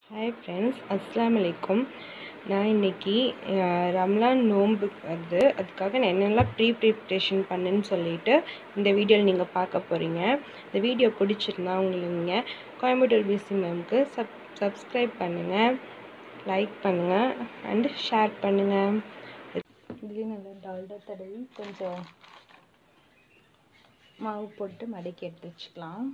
hi friends அஸ்ஸலாமு அலைக்கும் நான் இன்னைக்கு அஹ், ரம்லான் நோன்பு வருது அதுக்காக நான் என்னெல்லாம் ப்ரீ ப்ரிப்ரேஷன் பண்ணேன்னு சொல்லிட்டு இந்த வீடியோவில் நீங்கள் பார்க்க போகிறீங்க இந்த வீடியோ பிடிச்சிருந்தா உங்களுக்கு நீங்கள் கோயம்புத்தூர் பிசி மேம்க்கு சப் சப்ஸ்கிரைப் பண்ணுங்கள் லைக் பண்ணுங்கள் அண்டு ஷேர் பண்ணுங்கள் இதுலேயும் நல்லா டால்டா தடவி கொஞ்சம் மாவு போட்டு மடக்கி எடுத்து வச்சுக்கலாம்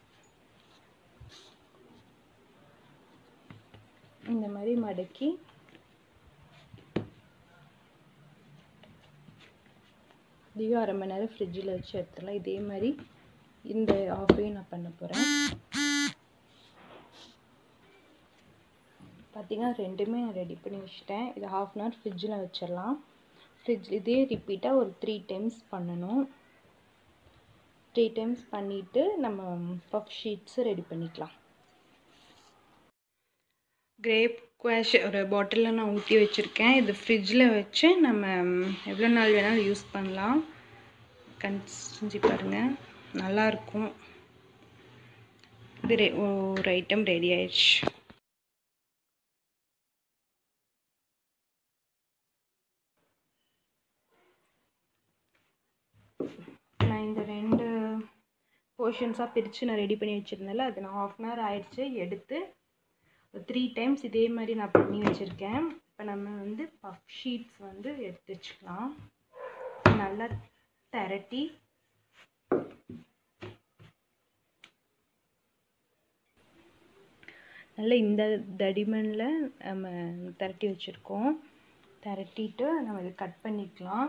இந்த மாதிரி மடக்கி இதையும் அரை மணி நேரம் ஃப்ரிட்ஜில் வச்சு எடுத்துடலாம் இதே மாதிரி இந்த ஆஃபையும் நான் பண்ண போகிறேன் பார்த்தீங்கன்னா ரெண்டுமே நான் ரெடி பண்ணி வச்சுட்டேன் இதை ஹாஃப் அன் ஹவர் ஃப்ரிட்ஜில் வச்சிடலாம் ஃப்ரிட்ஜ் இதே ரிப்பீட்டாக ஒரு த்ரீ டைம்ஸ் பண்ணணும் த்ரீ டைம்ஸ் பண்ணிவிட்டு நம்ம பஃப் ஷீட்ஸு ரெடி பண்ணிக்கலாம் கிரேப் குவாஷ் ஒரு பாட்டிலில் நான் ஊற்றி வச்சுருக்கேன் இது ஃப்ரிட்ஜில் வச்சு நம்ம எவ்வளோ நாள் வேணாலும் யூஸ் பண்ணலாம் கன்சிஸ்டன்சி பாருங்கள் நல்லாயிருக்கும் இது ரெ ஒரு ஐட்டம் ரெடி ஆயிடுச்சு நான் இந்த ரெண்டு போர்ஷன்ஸாக பிரித்து நான் ரெடி பண்ணி வச்சுருந்தேன்ல அது நான் ஆஃப் அன் ஹவர் ஆயிடுச்சு எடுத்து த்ரீ டைம்ஸ் இதே மாதிரி நான் பண்ணி வச்சுருக்கேன் இப்போ நம்ம வந்து பஃப் ஷீட்ஸ் வந்து எடுத்து வச்சுக்கலாம் நல்லா திரட்டி நல்லா இந்த தடிமனில் நம்ம திரட்டி வச்சுருக்கோம் திரட்டிட்டு நம்ம இதை கட் பண்ணிக்கலாம்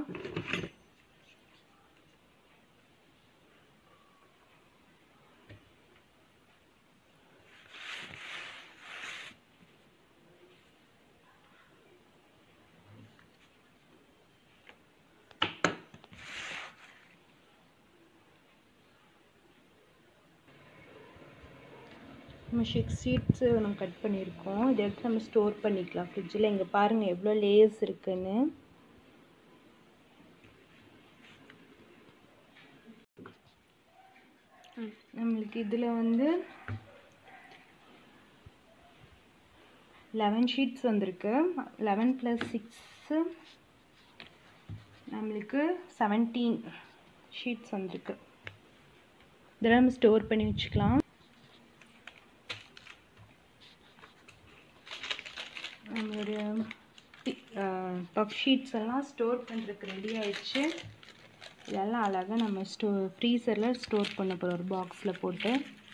நம்ம சிக்ஸ் சீட்ஸு நம்ம கட் பண்ணியிருக்கோம் இதை எடுத்து நம்ம ஸ்டோர் பண்ணிக்கலாம் ஃப்ரிட்ஜில் இங்கே பாருங்கள் எவ்வளோ லேயர்ஸ் இருக்குன்னு நம்மளுக்கு இதில் வந்து லெவன் ஷீட்ஸ் வந்திருக்கு லெவன் ப்ளஸ் சிக்ஸு நம்மளுக்கு செவன்டீன் ஷீட்ஸ் வந்திருக்கு இதெல்லாம் நம்ம ஸ்டோர் பண்ணி வச்சுக்கலாம் நம்மளுடைய பஃப் ஷீட்ஸ் எல்லாம் ஸ்டோர் பண்ணுறதுக்கு ரெடி ஆயிடுச்சு இதெல்லாம் அழகாக நம்ம ஸ்டோ ஃப்ரீசரில் ஸ்டோர் பண்ண போகிறோம் ஒரு பாக்ஸில் போட்டு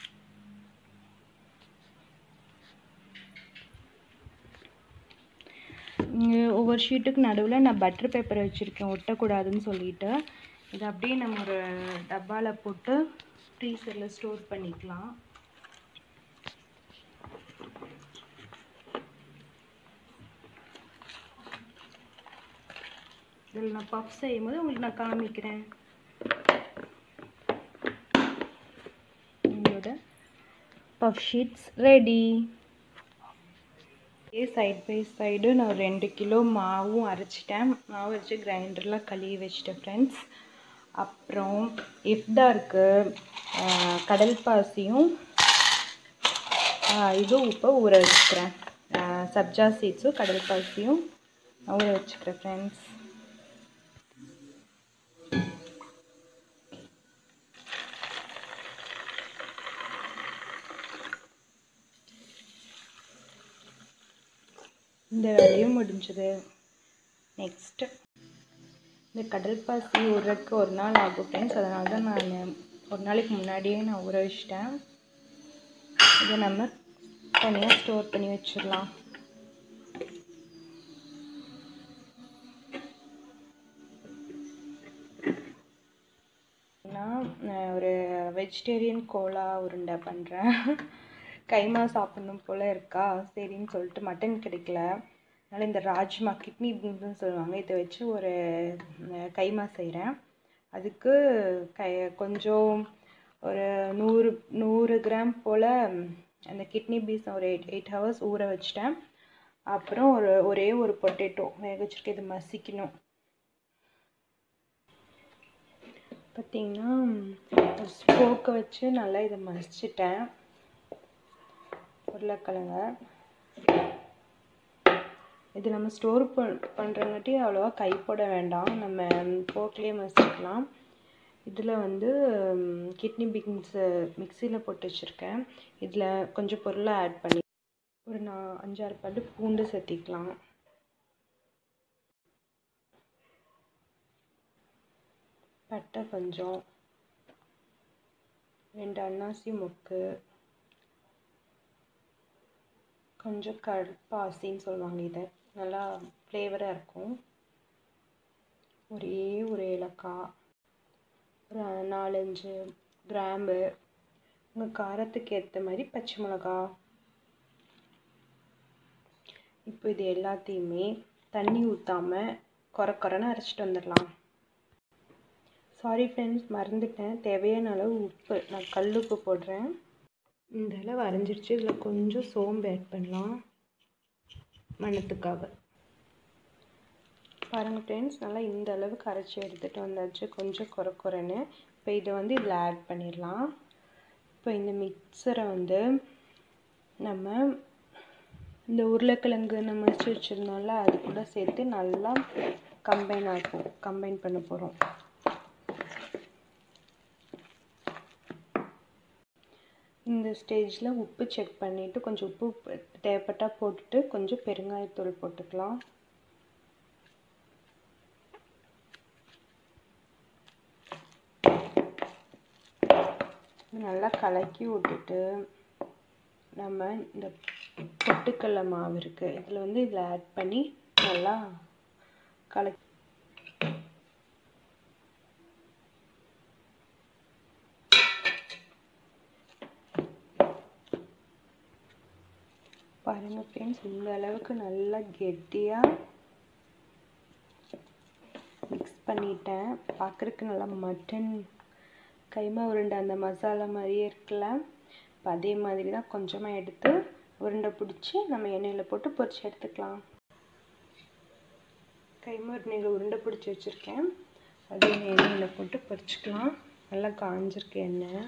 இங்கே ஒவ்வொரு ஷீட்டுக்கு நடுவில் நான் பட்டர் பேப்பர் வச்சுருக்கேன் ஒட்டக்கூடாதுன்னு சொல்லிட்டு இதை அப்படியே நம்ம ஒரு டப்பாவில் போட்டு ஃப்ரீசரில் ஸ்டோர் பண்ணிக்கலாம் இதில் நான் பஃப் செய்யும் போது உங்களுக்கு நான் காமிக்கிறேன் உங்களோட பஃப் ஷீட்ஸ் ரெடி இதே சைட் பை சைடு நான் ரெண்டு கிலோ மாவும் அரைச்சிட்டேன் மாவு வச்சு கிரைண்டரில் கழுவி வச்சிட்டேன் ஃப்ரெண்ட்ஸ் அப்புறம் இஃப்தாருக்கு கடல் பாசியும் இதுவும் இப்போ ஊற வச்சுக்கிறேன் சப்ஜா சீட்ஸும் கடல் பாசியும் ஊற வச்சுக்கிறேன் ஃப்ரெண்ட்ஸ் இந்த வேலையும் முடிஞ்சது நெக்ஸ்ட்டு இந்த கடல் பாசி ஊறக்கு ஒரு நாள் ஆகும் ஃப்ரெண்ட்ஸ் அதனால தான் நான் ஒரு நாளைக்கு முன்னாடியே நான் ஊற வச்சிட்டேன் இதை நம்ம தனியாக ஸ்டோர் பண்ணி வச்சிடலாம் நான் ஒரு வெஜிடேரியன் கோலா உருண்டை பண்ணுறேன் கைமா சாப்பிடணும் போல் இருக்கா சரின்னு சொல்லிட்டு மட்டன் கிடைக்கல அதனால் இந்த ராஜ்மா கிட்னி பீன்ஸ்னு சொல்லுவாங்க இதை வச்சு ஒரு கைமா செய்கிறேன் அதுக்கு கை கொஞ்சம் ஒரு நூறு நூறு கிராம் போல் அந்த கிட்னி பீன்ஸ் ஒரு எயிட் எயிட் ஹவர்ஸ் ஊற வச்சிட்டேன் அப்புறம் ஒரு ஒரே ஒரு பொட்டேட்டோ வேக வச்சுருக்க இது மசிக்கணும் பார்த்திங்கன்னா ஸ்போக்கை வச்சு நல்லா இதை மசிச்சிட்டேன் உருளைக்கிழங்க இது நம்ம ஸ்டோர் பண்ணுறங்காட்டி அவ்வளோவா கைப்பட வேண்டாம் நம்ம போர்க்லேயே மசிக்கலாம் இதில் வந்து கிட்னி பீன்ஸு மிக்சியில் போட்டு வச்சுருக்கேன் இதில் கொஞ்சம் பொருளை ஆட் பண்ணி ஒரு நான் அஞ்சாறு பல்லு பூண்டு சேர்த்திக்கலாம் பட்டை கொஞ்சம் ரெண்டு அன்னாசி மொக்கு கொஞ்சம் கருப்பாசின்னு சொல்லுவாங்க இதை நல்லா ஃப்ளேவராக இருக்கும் ஒரே ஒரு ஏலக்காய் ஒரு நாலஞ்சு கிராம்பு உங்கள் காரத்துக்கு ஏற்ற மாதிரி பச்சை மிளகா இப்போ இது எல்லாத்தையுமே தண்ணி ஊற்றாமல் குறை குறைன்னு அரைச்சிட்டு வந்துடலாம் சாரி ஃப்ரெண்ட்ஸ் மறந்துட்டேன் தேவையான அளவு உப்பு நான் கல் உப்பு போடுறேன் இந்த அளவு அரைஞ்சிருச்சு இதில் கொஞ்சம் சோம்பு ஆட் பண்ணலாம் மணத்துக்காக பாருங்கள் ஃப்ரெண்ட்ஸ் நல்லா இந்த அளவுக்கு அரைச்சி எடுத்துகிட்டு வந்தாச்சு கொஞ்சம் குறை குறைன்னு இப்போ இதை வந்து இதில் ஆட் பண்ணிடலாம் இப்போ இந்த மிக்சரை வந்து நம்ம இந்த உருளைக்கிழங்கு நம்ம வச்சு வச்சுருந்தோம்ல அது கூட சேர்த்து நல்லா கம்பைன் ஆகும் கம்பைன் பண்ண போகிறோம் இந்த ஸ்டேஜில் உப்பு செக் பண்ணிவிட்டு கொஞ்சம் உப்பு தேவைப்பட்டால் போட்டுட்டு கொஞ்சம் பெருங்காயத்தூள் போட்டுக்கலாம் நல்லா கலக்கி விட்டுட்டு நம்ம இந்த பொட்டுக்கடலை மாவு இருக்குது இதில் வந்து இதில் ஆட் பண்ணி நல்லா கலக்கி பாருங்கள் ஃப்ரெண்ட்ஸ் இந்த அளவுக்கு நல்லா கெட்டியாக மிக்ஸ் பண்ணிட்டேன் பார்க்குறதுக்கு நல்லா மட்டன் கைமா உருண்டை அந்த மசாலா மாதிரியே இருக்குல்ல இப்போ அதே மாதிரி தான் கொஞ்சமாக எடுத்து உருண்டை பிடிச்சி நம்ம எண்ணெயில் போட்டு பொரிச்சு எடுத்துக்கலாம் கைமா உருண்டையில் உருண்டை பிடிச்சி வச்சுருக்கேன் அதே எண்ணெயில் போட்டு பொரிச்சுக்கலாம் நல்லா காஞ்சிருக்கு எண்ணெய்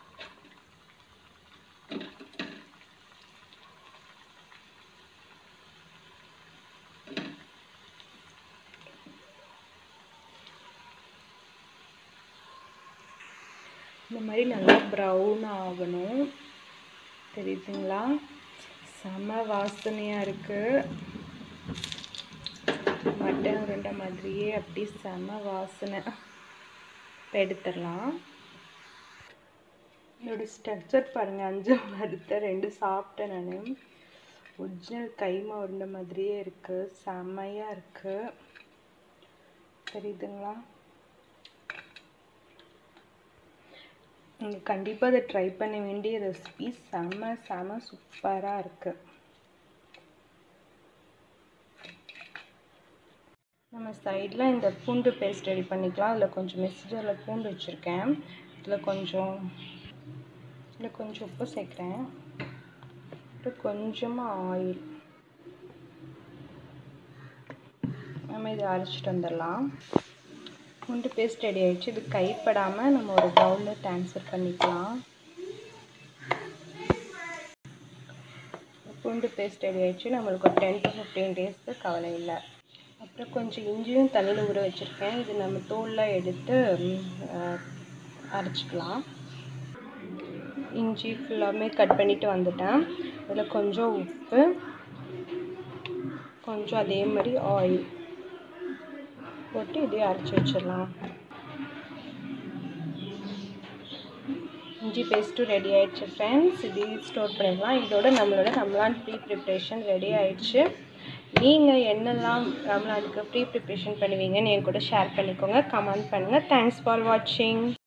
இந்த மாதிரி நல்லா ப்ரௌன் ஆகணும் தெரியுதுங்களா செம வாசனையாக இருக்குது மட்டன் உருண்டை மாதிரியே அப்படி செம வாசனை இப்போ எடுத்துடலாம் இதோட ஸ்ட்ரக்சர் பாருங்கள் அஞ்சு வறுத்த ரெண்டு சாப்பிட்டேன் நான் ஒரிஜினல் கைமா உருண்டை மாதிரியே இருக்குது செம்மையாக இருக்குது தெரியுதுங்களா நீங்கள் கண்டிப்பாக அதை ட்ரை பண்ண வேண்டிய ரெசிபி செம்ம செம சூப்பராக இருக்குது நம்ம சைடில் இந்த பூண்டு பேஸ்ட் ரெடி பண்ணிக்கலாம் அதில் கொஞ்சம் மெசேஜரில் பூண்டு வச்சுருக்கேன் இதில் கொஞ்சம் இதில் கொஞ்சம் உப்பு சேர்க்குறேன் அப்புறம் கொஞ்சமாக ஆயில் நம்ம இதை அரைச்சிட்டு வந்துடலாம் பூண்டு பேஸ்ட் ரெடி ஆகிடுச்சு இது கைப்படாமல் நம்ம ஒரு பவுலில் ட்ரான்ஸ்ஃபர் பண்ணிக்கலாம் பூண்டு பேஸ்ட் ரெடி ஆகிடுச்சு நம்மளுக்கு ஒரு டென் டு ஃபிஃப்டீன் டேஸ்க்கு கவலை இல்லை அப்புறம் கொஞ்சம் இஞ்சியும் தண்ணியில் ஊற வச்சுருக்கேன் இது நம்ம தோல்லாம் எடுத்து அரைச்சிக்கலாம் இஞ்சி ஃபுல்லாமே கட் பண்ணிவிட்டு வந்துட்டேன் அதில் கொஞ்சம் உப்பு கொஞ்சம் அதே மாதிரி ஆயில் போட்டு இதையும் அரைச்சி வச்சிடலாம் இஞ்சி பேஸ்ட்டும் ரெடி ஆயிடுச்சு ஃப்ரெண்ட்ஸ் இதையும் ஸ்டோர் பண்ணிடலாம் இதோட நம்மளோட ரம்லான் ப்ரீ ப்ரிப்ரேஷன் ரெடி ஆயிடுச்சு நீங்கள் என்னெல்லாம் ரம்லானுக்கு ப்ரீ ப்ரிப்ரேஷன் பண்ணுவீங்கன்னு என் கூட ஷேர் பண்ணிக்கோங்க கமெண்ட் பண்ணுங்கள் தேங்க்ஸ் ஃபார் வாட்சிங்